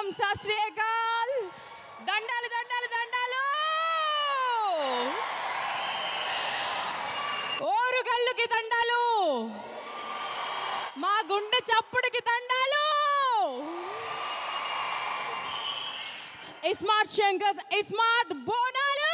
సత్ శ్రీ అకాల్ దండాలు దండాలు దండాలు ఓరుగల్లుకి దండాలు మా గుండె చప్పుడుకి దండాలు స్మార్ట్ శంకర్స్ స్మార్ట్ బోనాలు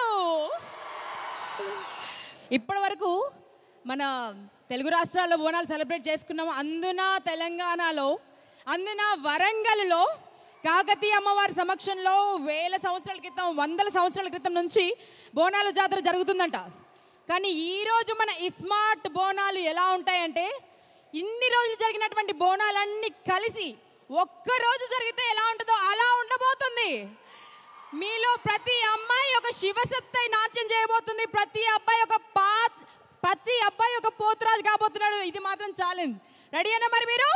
ఇప్పటి వరకు మన తెలుగు రాష్ట్రాల్లో బోనాలు సెలబ్రేట్ చేసుకున్నాము అందున తెలంగాణలో అందున వరంగల్లో కాకతీయ అమ్మవారి సమక్షంలో వేల సంవత్సరాల క్రితం వందల సంవత్సరాల క్రితం నుంచి బోనాల జాతర జరుగుతుందంట కానీ ఈరోజు మన స్మార్ట్ బోనాలు ఎలా ఉంటాయంటే ఇన్ని రోజులు జరిగినటువంటి బోనాలన్నీ కలిసి ఒక్క రోజు జరిగితే ఎలా ఉంటుందో అలా ఉండబోతుంది మీలో ప్రతి అమ్మాయి ఒక శివసత్తై నాట్యం చేయబోతుంది ప్రతి అబ్బాయి ఒక పా ప్రతి అబ్బాయి ఒక పోతురాజు కాబోతున్నాడు ఇది మాత్రం ఛాలెంజ్ రెడీ అయినా మరి మీరు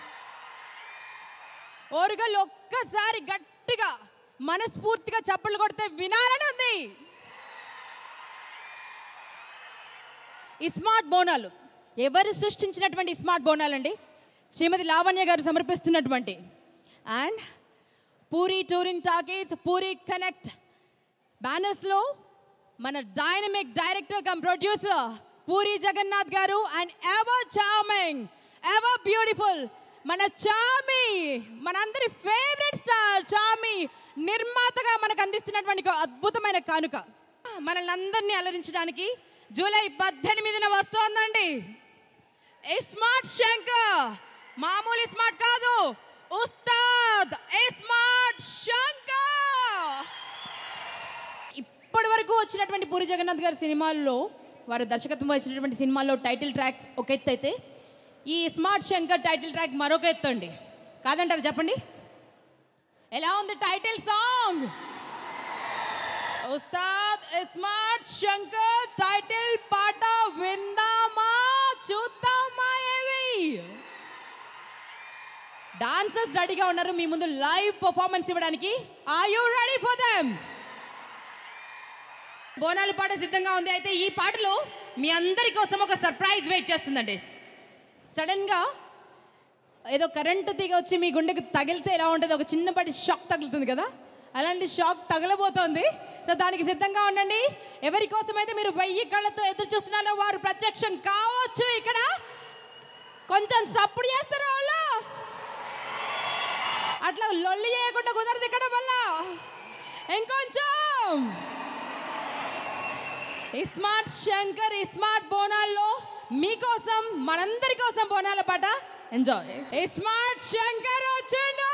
ఓరుగల్ ఒక్కసారి గట్టిగా మనస్ఫూర్తిగా చప్పట్లు కొడితే వినాలని ఉంది ఈ స్మార్ట్ బోనాలు ఎవరు సృష్టించినటువంటి స్మార్ట్ బోనాలండి శ్రీమతి లావణ్య గారు సమర్పిస్తున్నటువంటి and Puri touring talkies Puri connect బ్యానర్స్లో మన dynamic director cum producer Puri Jagannadh garu and ever charming ever beautiful మన చామి మనందరి ఫేవరెట్ స్టార్ చామి నిర్మాతగా మనకు అందిస్తున్నటువంటి ఒక అద్భుతమైన కానుక మనల్ని అందరినీ అలరించడానికి జూలై పద్దెనిమిదిన వస్తోందండి ఏ స్మార్ట్ శంకర్ మామూలు స్మార్ట్ కాదు ఉస్తాద్ ఏ స్మార్ట్ శంకర్ ఇప్పటి వరకు వచ్చినటువంటి పూరి జగన్నాథ్ గారి సినిమాల్లో వారు దర్శకత్వం వహించినటువంటి సినిమాల్లో టైటిల్ ట్రాక్స్ ఒక ఎత్తు అయితే ఈ స్మార్ట్ శంకర్ టైటిల్ ట్రాక్ మరొక ఎత్తు అండి కాదంటారు చెప్పండి ఎలా ఉంది title song Ustaad smart Shankar title పాట విందామా చూద్దామా ఏవి డాన్సర్స్ రెడీగా ఉన్నారు మీ ముందు లైవ్ పర్ఫార్మెన్స్ ఇవ్వడానికి are you ready for them బోనాల పాట సిద్ధంగా ఉంది అయితే ఈ పాటలో మీ అందరి కోసం ఒక సర్ప్రైజ్ వెయిట్ చేస్తుందండి సడన్గా ఏదో కరెంటు తీగ వచ్చి మీ గుండెకి తగిలితే ఎలా ఉంటుంది ఒక చిన్నపాటి షాక్ తగులుతుంది కదా అలాంటి షాక్ తగలబోతోంది సో దానికి సిద్ధంగా ఉండండి ఎవరి కోసమైతే మీరు వెయ్యి కళ్ళతో ఎదురు చూస్తున్నారో వారు ప్రత్యక్షం కావచ్చు ఇక్కడ కొంచెం సప్పుడు చేస్తారా వాళ్ళు అట్లా లొల్లి చేయకుండా కుదరదు ఇక్కడ వల్ల ఇంకొంచెం స్మార్ట్ శంకర్ స్మార్ట్ బోనాల్లో మీకోసం మనందరి కోసం బోనాల పాట ఎంజాయ్ స్మార్ట్ శంకర్ వచ్చిండు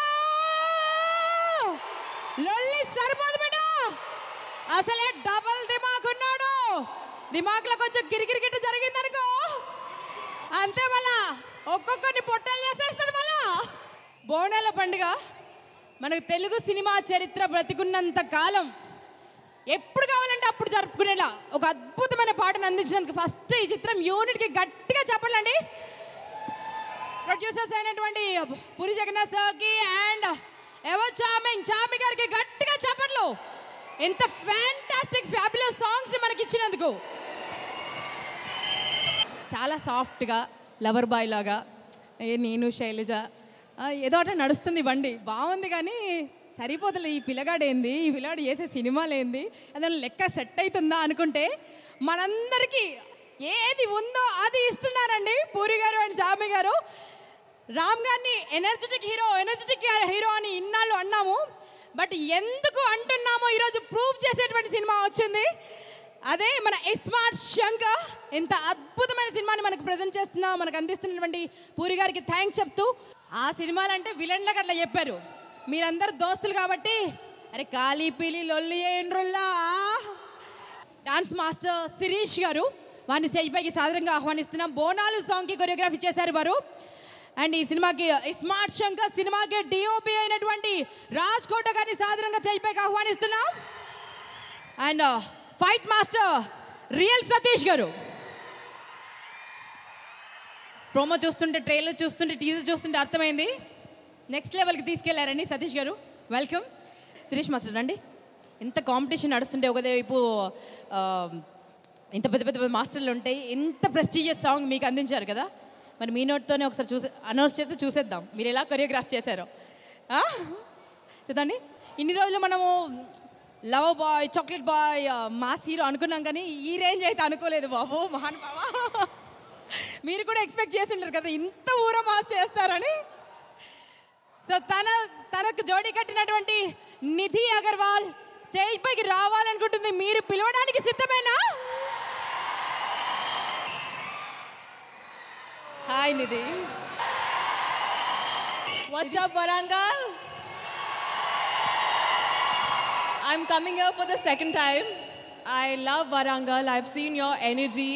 లొల్లి సరిపోదు బిడ్డ అసలే డబల్ దిమాగ్ ఉన్నాడు దిమాగ్లో కొంచెం కిరికిరికిట్టు జరిగిందనుకో అంతే మళ్ళా ఒక్కొక్కరిని పొట్టలు చేసేస్తాడు మళ్ళా బోనాల పండుగ మనకు తెలుగు సినిమా చరిత్ర బ్రతికున్నంత కాలం ఎప్పుడు కావాలంటే అప్పుడు జరుపుకునేలా ఒక అద్భుతమైన పాటను అందించినందుకు ఫస్ట్ ఈ చిత్రం యూనిట్కి గట్టిగా చెప్పాలండి ప్రొడ్యూసర్స్ అయినటువంటి పురి జగన్నాథ్ సార్కి అండ్ ఎవర్ చామింగ్ చామి గారికి గట్టిగా చెప్పట్లు ఎంత ఫ్యాంటాస్టిక్ ఫ్యాబులస్ సాంగ్స్ మనకి ఇచ్చినందుకు చాలా సాఫ్ట్గా లవర్ బాయ్ లాగా ఏ నేను శైలజ ఆ, ఏదో అట్లా నడుస్తుంది బండి బాగుంది కానీ సరిపోతుంది ఈ పిల్లగాడు ఏంది ఈ పిల్లగాడు చేసే సినిమాలు ఏంది అదే లెక్క సెట్ అవుతుందా అనుకుంటే మనందరికీ ఏది ఉందో అది ఇస్తున్నారండి పూరి గారు అండ్ జామి గారు రామ్ గారిని ఎనర్జెటిక్ హీరో ఎనర్జెటిక్ హీరో అని ఇన్నాళ్ళు అన్నాము బట్ ఎందుకు అంటున్నామో ఈరోజు ప్రూవ్ చేసేటువంటి సినిమా వచ్చింది అదే మన స్మార్ట్ శంకర్ ఇంత అద్భుతమైన సినిమాని మనకు ప్రజెంట్ చేస్తున్నా మనకు అందిస్తున్నటువంటి పూరి గారికి థ్యాంక్స్ చెప్తూ ఆ సినిమాలు అంటే విలన్లకు అట్లా చెప్పారు మీరందరూ దోస్తులు కాబట్టి అరే కాళీ పీలి లొల్లి ఏండ్రుల్లా డాన్స్ మాస్టర్ శిరీష్ గారు వారిని స్టేజ్ పైకి సాదరంగా ఆహ్వానిస్తున్నాం బోనాలు సాంగ్కి కొరియోగ్రఫీ చేశారు వారు అండ్ ఈ సినిమాకి ఈ స్మార్ట్ శంకర్ సినిమాకి డిఓపి అయినటువంటి రాజ్ కోట గారిని సాదరంగా స్టేజ్ పైకి ఆహ్వానిస్తున్నాం and fight master real Satish garu promo చూస్తుంటే ట్రైలర్ చూస్తుంటే టీజర్ చూస్తుంటే అర్థమైంది నెక్స్ట్ లెవెల్కి తీసుకెళ్లారండి సతీష్ గారు వెల్కమ్ శిరీష్ మాస్టర్ రండి ఎంత కాంపిటీషన్ నడుస్తుంటే ఒకవైపు ఆ, ఇంత పెద్ద పెద్ద మాస్టర్లు ఉంటాయి ఎంత ప్రెస్టీజియస్ సాంగ్ మీకు అందించారు కదా మరి మీ నోట్తోనే ఒకసారి చూసే అనౌన్స్ చేసి చూసేద్దాం మీరు ఎలా కొరియోగ్రాఫ్ చేశారో ఆ? చూడండి ఇన్ని రోజులు మనము love boy chocolate boy mass hero అనుకున్నాం కానీ ఈ రేంజ్ అయితే అనుకోలేదు బాబు మహాన్ బాబా మీరు కూడా ఎక్స్పెక్ట్ చేస్తుంటారు కదా ఇంత ఊర మాస్ చేస్తారని సో తన తనకు జోడీ కట్టినటువంటి నిధి అగర్వాల్ స్టేజ్ పైకి రావాలనుకుంటుంది మీరు పిలవడానికి సిద్ధమేనా hi Nidhi What's up, Varangal? I'm coming here for the second time. I love Varangal. I've seen your energy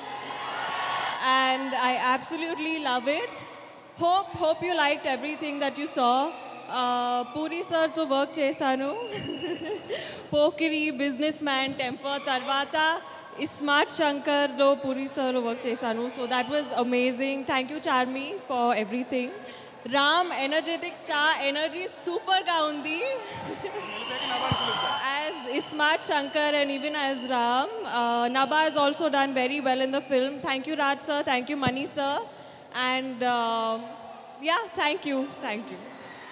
and I absolutely love it. Hope hope you liked everything that you saw. Uh, Puri sir to work chesanu. Pokiri, businessman, temper, tarvata. Smart Shankar lo Puri sir lo work chesanu. So that was amazing. Thank you Charmi for everything. Ram, energetic star, energy super ga undi. as Ismat Shankar and even as Ram. Uh, Naba has also done very well in the film. Thank you, Raj sir. Thank you, Mani sir. And uh, yeah, thank you. Thank you.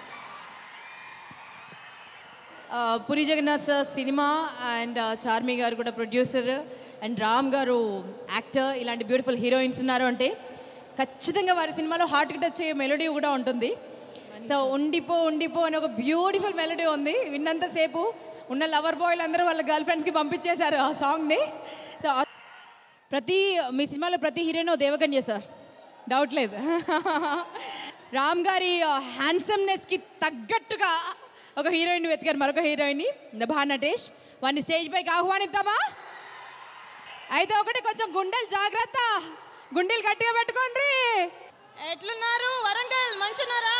ఆ, Puri Jagannadh sir cinema and ఆ, చార్మి గారు కూడా producer and Ram గారు actor ఇలాంటి beautiful heroines ఉన్నారు అంటే ఖచ్చితంగా వారి సినిమాలో హార్ట్కి టచ్ అయ్యే మెలోడీ కూడా ఉంటుంది సో ఉండిపో ఉండిపో అని ఒక బ్యూటిఫుల్ మెలోడీ ఉంది విన్నంతసేపు ఉన్న లవర్ బాయ్లు అందరూ వాళ్ళ గర్ల్ ఫ్రెండ్స్కి పంపించేశారు ఆ సాంగ్ని సో ఆ- ప్రతి మీ సినిమాలో ప్రతి హీరోయిన్ దేవకన్య సార్ డౌట్ లేదు రామ్ గారి హ్యాండ్సమ్నెస్కి తగ్గట్టుగా ఒక హీరోయిన్ వెతికారు మరొక హీరోయిన్ నభా నటేష్ వాడిని స్టేజ్ పైకి ఆహ్వానిద్దామా అయితే ఒకటి కొంచెం గుండెలు జాగ్రత్త గుండెలు గట్టిగా పెట్టుకోండి ఎట్లున్నారు వరంగల్ మంచున్నారా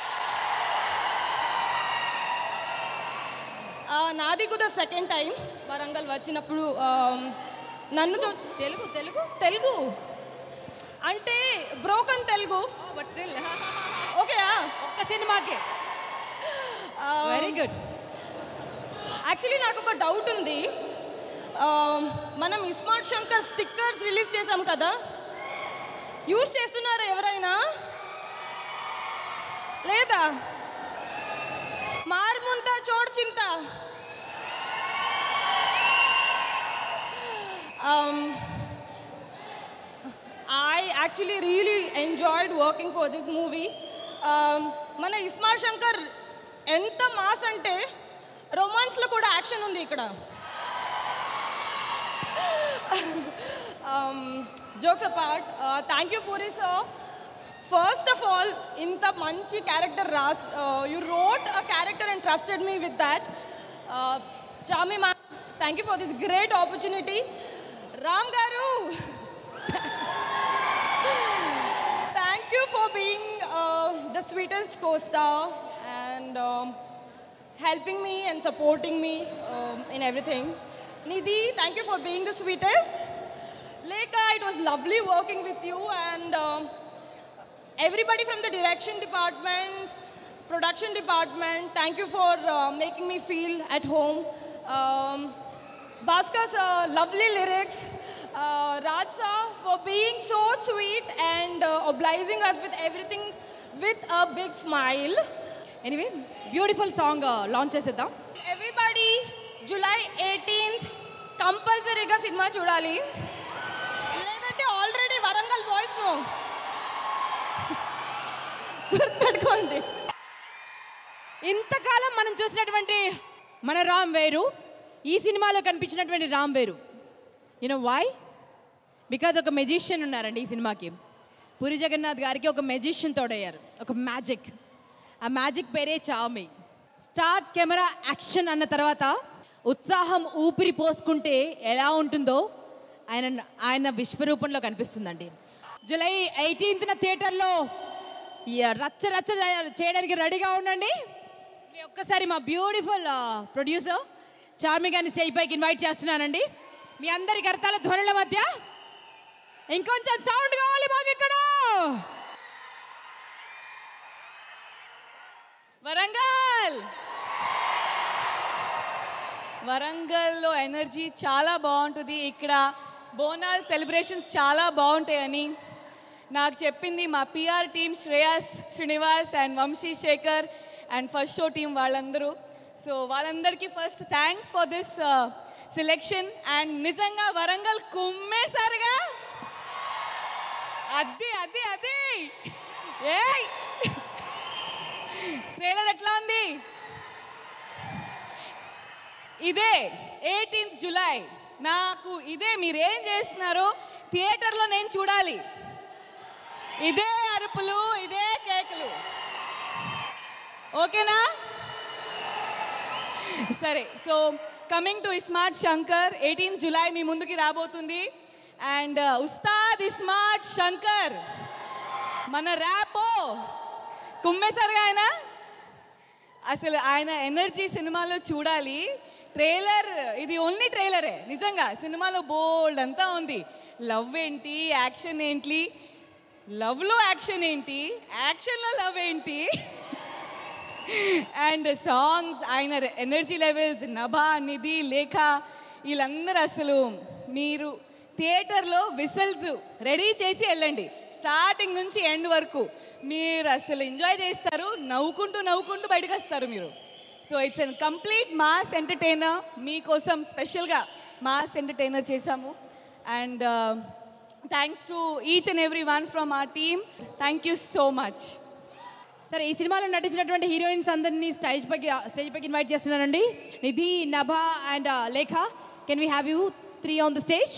ఆ, నాది కూడా సెకండ్ టైం వరంగల్ వచ్చినప్పుడు ఆ, నన్ను తో- తెలుగు తెలుగు తెలుగు అంటే బ్రోకన్ తెలుగు బట్ స్టిల్ ఓకేయా ఒక్క సినిమాకే వెరీ గుడ్ యాక్చువల్లీ నాకు ఒక డౌట్ ఉంది ఆ, మనం ఇస్మార్ట్ శంకర్ స్టిక్కర్స్ రిలీజ్ చేసాం కదా యూజ్ చేస్తున్నారా ఎవరైనా లేదా మార్ముంతా చోడ్ చింత I actually really enjoyed working for this movie. Um, మన ఇస్మార్ట్ శంకర్ ఎంత మాస్ అంటే రొమాన్స్లో కూడా యాక్షన్ ఉంది ఇక్కడ jokes apart thank you Puri sir first of all ఇంత మంచి క్యారెక్టర్ రాస్ you wrote a character and trusted me with that చామి మా thank you for this great opportunity Ram garu Thank you for being uh, the sweetest co-star and um, helping me and supporting me um, in everything. Nidhi, thank you for being the sweetest. Leka, it was lovely working with you and um, everybody from the direction department, production department, thank you for uh, making me feel at home. Um, Bhaskar's uh, lovely lyrics. Uh, Raj sir for being so sweet and uh, obliging us with everything with a big smile. Anyway beautiful song launch చేసేద్దాం everybody July eighteenth కంపల్సరీగా సినిమా చూడాలి లేదంటే already Warangal boys గుర్తుపెట్టుకోండి ఇంతకాలం మనం చూసినటువంటి మన రామ్ వేరు ఈ సినిమాలో కనిపించినటువంటి రామ్ వేరు యూనో వై బికాజ్ ఒక మెజిషియన్ ఉన్నారండి ఈ సినిమాకి పూరి జగన్నాథ్ గారికి ఒక మెజిషియన్ తోడయ్యారు ఒక మ్యాజిక్ ఆ మ్యాజిక్ పేరే చామి స్టార్ట్ కెమెరా యాక్షన్ అన్న తర్వాత ఉత్సాహం ఊపిరి పోసుకుంటే ఎలా ఉంటుందో ఆయన ఆయన విశ్వరూపంలో కనిపిస్తుందండి జూలై ఎయిటీన్త్న థియేటర్లో ఈ రచ్చ రచ్చ చేయడానికి రెడీగా ఉండండి మీ ఒక్కసారి మా బ్యూటిఫుల్ ప్రొడ్యూసర్ చార్మి గారిని స్టేజ్ పైకి ఇన్వైట్ చేస్తున్నానండి మీ అందరి కర్తాల ధ్వనుల మధ్య ఇంకొంచెం సౌండ్ కావాలి మాకు ఇక్కడ వరంగల్ వరంగల్లో ఎనర్జీ చాలా బాగుంటుంది ఇక్కడ బోనాల్ సెలబ్రేషన్స్ చాలా బాగుంటాయని నాకు చెప్పింది మా PR team Shreyas Srinivas and Vamsi Sekhar and first show team వాళ్ళందరూ సో వాళ్ళందరికీ first thanks for this selection and నిజంగా వరంగల్ కుమ్మేశారుగా అది అది అది ఏయ్ ట్రైలర్ ఎట్లా ఉంది ఇదే ఎయిటీన్త్ జులై నాకు ఇదే మీరు ఏం చేస్తున్నారో థియేటర్లో నేను చూడాలి ఇదే అరుపులు ఇదే కేకులు ఓకేనా సరే so coming to iSmart Shankar eighteenth July మీ ముందుకి రాబోతుంది అండ్ ఉస్తాద్ ఇస్మార్ట్ శంకర్ మన ర్యాపో కుమ్మేశారుగా ఆయన అసలు ఆయన ఎనర్జీ సినిమాలో చూడాలి ట్రైలర్ ఇది ఓన్లీ ట్రైలరే నిజంగా సినిమాలో బోల్డ్ అంతా ఉంది లవ్ ఏంటి యాక్షన్ ఏంటి లవ్లో యాక్షన్ ఏంటి యాక్షన్లో లవ్ ఏంటి అండ్ సాంగ్స్ ఆయన ఎనర్జీ లెవెల్స్ నభా నిధి లేఖ వీళ్ళందరూ అసలు మీరు థియేటర్లో విసిల్స్ రెడీ చేసి వెళ్ళండి స్టార్టింగ్ నుంచి ఎండ్ వరకు మీరు అసలు ఎంజాయ్ చేస్తారు నవ్వుకుంటూ నవ్వుకుంటూ బయటకు వస్తారు మీరు so it's an complete mass entertainer మీకోసం స్పెషల్గా మాస్ ఎంటర్టైనర్ చేశాము and thanks to each and every one from our team thank you so much సరే ఈ సినిమాలో నటించినటువంటి హీరోయిన్స్ అందరినీ స్టేజ్ పైకి స్టేజ్ పైకి ఇన్వైట్ చేస్తున్నానండి Nidhi Nabha and Lekha can we have you three on the stage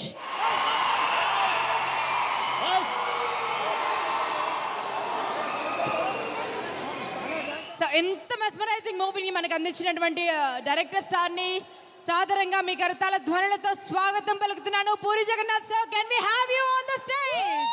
so ఎంత మెస్మరైజింగ్ మూవీని మనకు అందించినటువంటి డైరెక్టర్ స్టార్ని సాదరంగా మీ కరతాల ధ్వనులతో స్వాగతం పలుకుతున్నాను Puri Jagannadh sir can we have you on the stage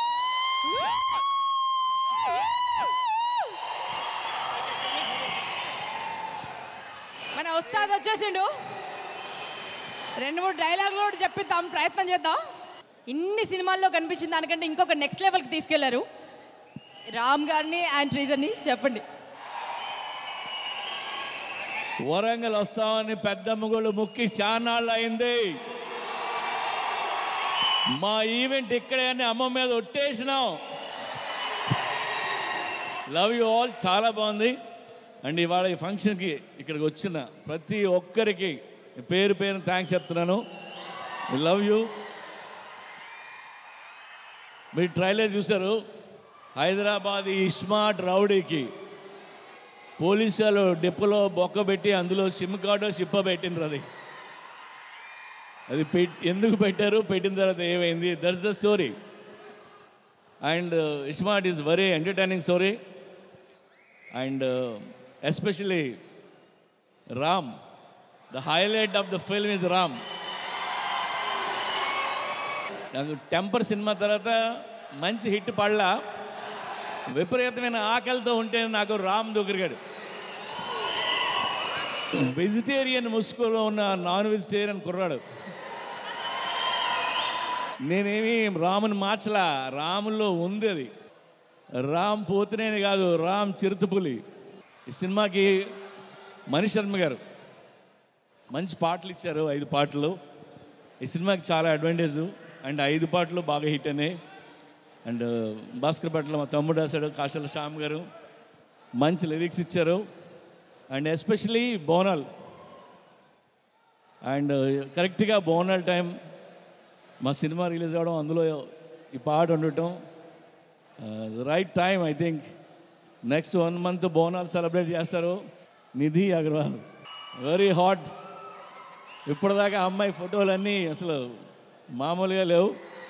మన ఉస్తాద్ వచ్చేసిండు రెండు మూడు డైలాగులు కూడా చెప్పిద్దాం ప్రయత్నం చేద్దాం ఇన్ని సినిమాల్లో కనిపించిన దానికంటే ఇంకొక నెక్స్ట్ లెవెల్కి తీసుకెళ్లారు రామ్ గారిని అండ్ ట్రీజర్ని చెప్పండి వరంగల్ వస్తామని పెద్దమ్మగోళ్ళు ముక్కి చాన్నాళ్ళు అయింది మా ఈవెంట్ ఇక్కడే అని అమ్మ మీద ఒట్టేసినాం లవ్ యూ ఆల్ చాలా బాగుంది అండ్ ఇవాళ ఈ ఫంక్షన్కి ఇక్కడికి వచ్చిన ప్రతి ఒక్కరికి పేరు పేరు థ్యాంక్స్ చెప్తున్నాను లవ్ యూ మీరు ట్రైలర్ చూశారు హైదరాబాద్ ఈ స్మార్ట్ రౌడీకి పోలీసులు డిప్పులో బొక్క పెట్టి అందులో సిమ్ కార్డు సిప్ప పెట్టిండ్రు అది అది పెట్ ఎందుకు పెట్టారు పెట్టిన తర్వాత ఏమైంది that's the story and iSmart is very entertaining story and especially Ram the highlight of the film is Ram నాకు టెంపర్ సినిమా తర్వాత మంచి హిట్ పడలా విపరీతమైన ఆకలితో ఉంటే నాకు రామ్ దొరికాడు వెజిటేరియన్ ముసుగులో ఉన్న నాన్ వెజిటేరియన్ కుర్రాడు నేనేమి రాముని మార్చలా రాముల్లో ఉంది అది రామ్ పోతునేని కాదు రామ్ చిరుతపులి ఈ సినిమాకి మణి శర్మ గారు మంచి పాటలు ఇచ్చారు ఐదు పాటలు ఈ సినిమాకి చాలా అడ్వాంటేజ్ అండ్ ఐదు పాటలు బాగా హిట్ అయినాయి అండ్ భాస్కర్ పట్ల మా తమ్ముడు రాశాడు కాశల శ్యామ్ గారు మంచి లిరిక్స్ ఇచ్చారు అండ్ ఎస్పెషలీ బోనాల్ అండ్ కరెక్ట్గా బోనాల్ టైం మా సినిమా రిలీజ్ అవ్వడం అందులో ఈ పాట ఉండటం right time I think next one month Bonal celebrate చేస్తారు నిధి అగర్వాల్ వెరీ హాట్ ఇప్పటిదాకా అమ్మాయి ఫోటోలన్నీ అసలు మామూలుగా లేవు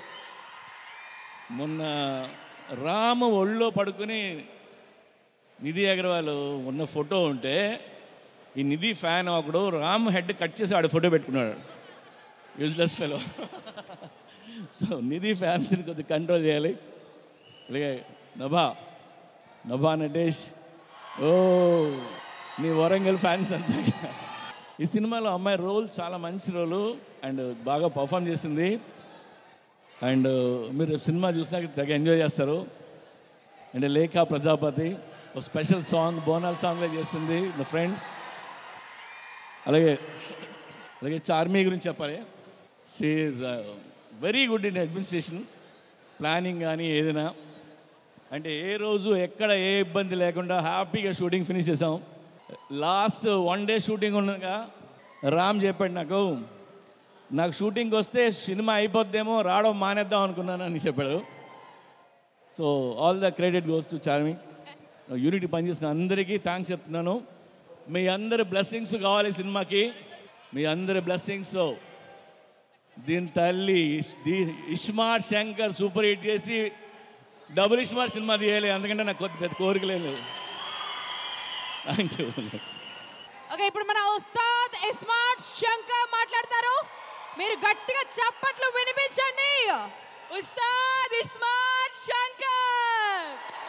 మొన్న రాము ఒళ్ళో పడుకుని నిధి అగర్వాల్ ఉన్న ఫోటో ఉంటే ఈ నిధి ఫ్యాన్ ఒకడు రామ్ హెడ్ కట్ చేసి ఆడ ఫోటో పెట్టుకున్నాడు యూజ్లెస్ ఫెలో సో నిధి ఫ్యాన్స్ని కొద్దిగా కంట్రోల్ చేయాలి అలాగే నభా నభా నటేష్ ఓ నీ వరంగల్ ఫ్యాన్స్ అంతా ఈ సినిమాలో అమ్మాయి రోల్ చాలా మంచి రోలు అండ్ బాగా పర్ఫామ్ చేసింది అండ్ మీరు సినిమా చూసినాక తెగ ఎంజాయ్ చేస్తారు అండ్ లేఖ ప్రజాపతి ఒక స్పెషల్ సాంగ్ బోనాల్ సాంగ్లో చేస్తుంది నా ఫ్రెండ్ అలాగే అలాగే చార్మీ గురించి చెప్పాలి she is very good in administration planning కానీ ఏదైనా అంటే ఏ రోజు ఎక్కడ ఏ ఇబ్బంది లేకుండా హ్యాపీగా షూటింగ్ ఫినిష్ చేసాం లాస్ట్ వన్ డే షూటింగ్ ఉండగా రామ్ చెప్పాడు నాకు నాకు షూటింగ్కి వస్తే సినిమా అయిపోద్దేమో రావడం మానేద్దాం అనుకున్నాను అని చెప్పాడు so all the credit goes to Charmi unit పనిచేసిన అందరికీ థ్యాంక్స్ చెప్తున్నాను మీ అందరి బ్లెస్సింగ్స్ కావాలి సినిమాకి మీ అందరి బ్లెస్సింగ్స్ దీని తల్లి ఇష్- ది- ఇస్మార్ట్ శంకర్ సూపర్ హిట్ చేసి డబుల్ ఇస్మార్ట్ సినిమా తీయాలి అందుకంటే నాకు కొద్ది పెద్ద కోరికలేదు లేవు థ్యాంక్ యూ ఓకే ఇప్పుడు మన ఉస్తాద్ ఇస్మార్ట్ శంకర్ మాట్లాడతారు మీరు గట్టిగా చప్పట్లు వినిపించండి ఉస్తాద్ ఇస్మార్ట్ శంకర్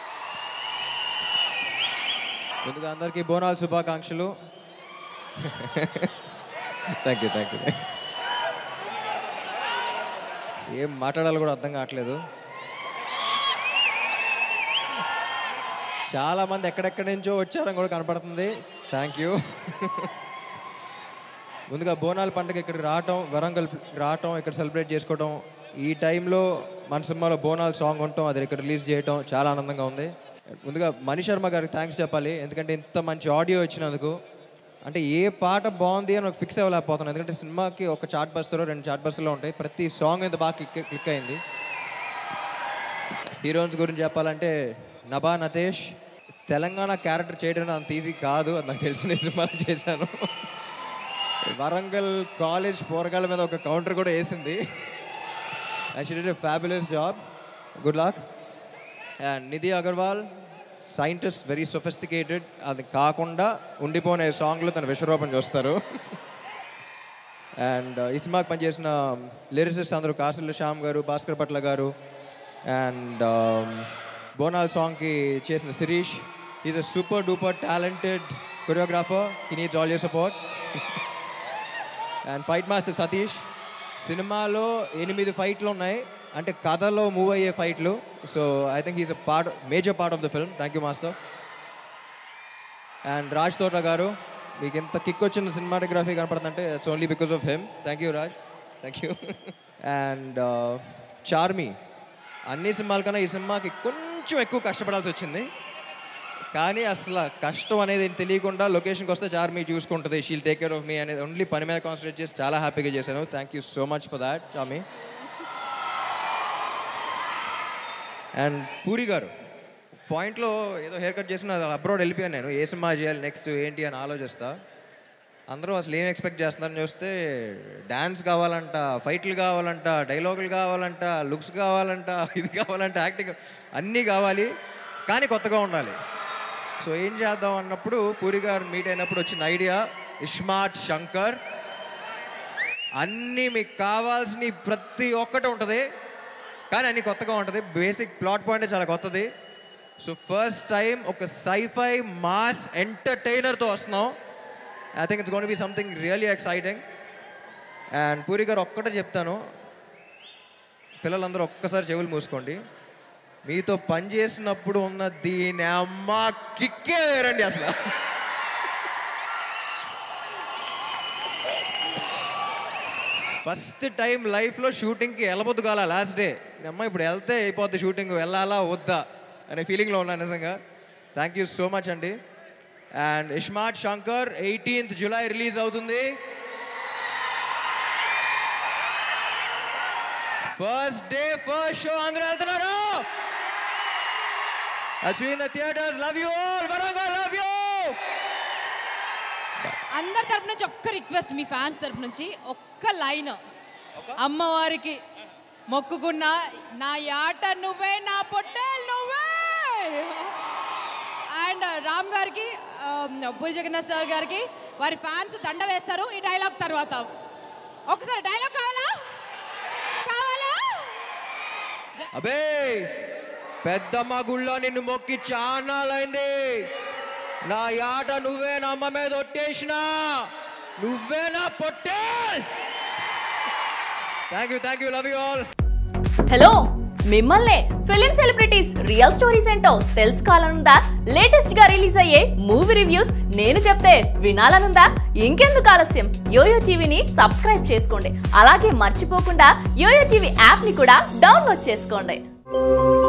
ముందుగా అందరికీ బోనాల శుభాకాంక్షలు థ్యాంక్ యూ థ్యాంక్ యూ ఏం మాట్లాడాలో కూడా అర్థం కావట్లేదు చాలా మంది ఎక్కడెక్కడి నుంచో వచ్చారని కూడా కనపడుతుంది థ్యాంక్ యూ ముందుగా బోనాల పండుగ ఇక్కడికి రావటం వరంగల్ రావటం ఇక్కడ సెలబ్రేట్ చేసుకోవటం ఈ టైంలో మన సినిమాలో బోనాల్ సాంగ్ ఉండటం అది ఇక్కడ రిలీజ్ చేయటం చాలా ఆనందంగా ఉంది ముందుగా మణి శర్మ గారికి థ్యాంక్స్ చెప్పాలి ఎందుకంటే ఇంత మంచి ఆడియో ఇచ్చినందుకు అంటే ఏ పాట బాగుంది అని ఫిక్స్ అవ్వలేకపోతున్నాను ఎందుకంటే సినిమాకి ఒక చార్ట్ బస్సులో రెండు చార్ట్ బస్సులో ఉంటాయి ప్రతి సాంగ్ ఇంత బాగా క్లిక్ క్లిక్ అయింది హీరోయిన్స్ గురించి చెప్పాలంటే నభా నతేష్ తెలంగాణ క్యారెక్టర్ చేయడం అంత ఈజీ కాదు అది నాకు తెలిసిన సినిమాలు చేశాను వరంగల్ కాలేజ్ పోరగాళ్ళ మీద ఒక కౌంటర్ కూడా వేసింది and she did fabulous job good luck and Nidhi Agarwal scientist very sophisticated అది కాకుండా ఉండిపోయిన సాంగ్లో తన విశ్వరూపం చూస్తారు అండ్ ఈ సినిమాకి పనిచేసిన లిరిసిస్ట్ అందరూ కాసుల శ్యామ్ గారు భాస్కర్ పట్ల గారు అండ్ బోనాల్ సాంగ్కి చేసిన Sirish is a super duper talented choreographer he needs all your support and fight master Satish సినిమాలో ఎనిమిది ఫైట్లు ఉన్నాయి అంటే కథలో మూవ్ అయ్యే ఫైట్లు so I think is a part major part of the film thank you master and Raj Thota garu మీకు ఎంత కిక్ వచ్చిన సినిమాటోగ్రఫీ కనపడుతుందంటే it's only because of him thank you Raj thank you and Charmi అన్ని సినిమాల కన్నా ఈ సినిమాకి కొంచెం ఎక్కువ కష్టపడాల్సి వచ్చింది కానీ అసలు కష్టం అనేది తెలియకుండా లొకేషన్కి వస్తే చార్మి చూసుకుంటుంది she'll take care of me అనేది ఓన్లీ పని మీద కాన్సన్ట్రేట్ చేసి చాలా హ్యాపీగా చేశాను thank you so much for that Charmi and Puri garu పాయింట్లో ఏదో హెయిర్ కట్ చేసిన అబ్రాడ్ వెళ్ళిపోయాను నేను ఏ సినిమా చేయాలి నెక్స్ట్ ఏంటి అని ఆలోచిస్తా అందరూ అసలు ఏం ఎక్స్పెక్ట్ చేస్తున్నారని చూస్తే డ్యాన్స్ కావాలంట ఫైట్లు కావాలంట డైలాగులు కావాలంట లుక్స్ కావాలంట ఇది కావాలంట యాక్టింగ్ అన్నీ కావాలి కానీ కొత్తగా ఉండాలి సో ఏం చేద్దాం అన్నప్పుడు పూరి గారు మీట్ అయినప్పుడు వచ్చిన ఐడియా ఇస్మార్ట్ శంకర్ అన్నీ మీకు కావాల్సిన ప్రతి ఒక్కటి ఉంటుంది కానీ అన్ని కొత్తగా ఉంటుంది బేసిక్ ప్లాట్ పాయింట్ చాలా కొత్తది సో ఫస్ట్ టైం ఒక సైఫై మాస్ ఎంటర్టైనర్తో వస్తున్నాం I think it's gonna be something really exciting and Puri garu ఒక్కటే చెప్తాను పిల్లలందరూ ఒక్కసారి చెవులు మూసుకోండి మీతో పని చేసినప్పుడు ఉన్న దీని అమ్మ కిక్కే వేరండి అసలు ఫస్ట్ టైం లైఫ్లో షూటింగ్కి వెళ్ళబోద్దు కాలా లాస్ట్ డే అమ్మ ఇప్పుడు వెళ్తే అయిపోద్ది షూటింగ్ వెళ్ళాలా వద్దా అనే ఫీలింగ్లో ఉన్నాను నిజంగా థ్యాంక్ యూ సో మచ్ అండి and iSmart Shankar eighteenth July release అవుతుంది ఫస్ట్ డే ఫస్ట్ షో అందరూ వెళ్తున్నారు అశ్విన్ the theatres love you all Warangal love you అందరి తరపు నుంచి ఒక్క రిక్వెస్ట్ మీ ఫ్యాన్స్ తరపు నుంచి ఒక్క లైన్ అమ్మవారికి మొక్కుకున్న నా యాట నువ్వే నా పొట్టేల్ నువ్వే అండ్ రామ్ గారికి ఆ, పూరి జగన్నాథ్ సార్ గారికి వారి ఫ్యాన్స్ దండ వేస్తారు ఈ డైలాగ్ తర్వాత ఒకసారి డైలాగ్ కావాలా కావాలా అబే పెద్దమ్మ గుళ్ళో నిన్ను మొక్కి చాన్నాలైంది నా యాట నువ్వే నా అమ్మ మీద ఒట్టేసిన నువ్వే నా పొట్టే thank you thank you love you all hello మిమ్మల్నే ఫిలిం సెలబ్రిటీస్ రియల్ స్టోరీస్ ఏంటో తెలుసుకోవాలనుందా లేటెస్ట్ గా రిలీజ్ అయ్యే మూవీ రివ్యూస్ నేను చెప్తే వినాలనుందా ఇంకెందుకు ఆలస్యం యోయో టీవీని సబ్స్క్రైబ్ చేసుకోండి అలాగే మర్చిపోకుండా యోయో టీవీ యాప్ ని కూడా డౌన్లోడ్ చేసుకోండి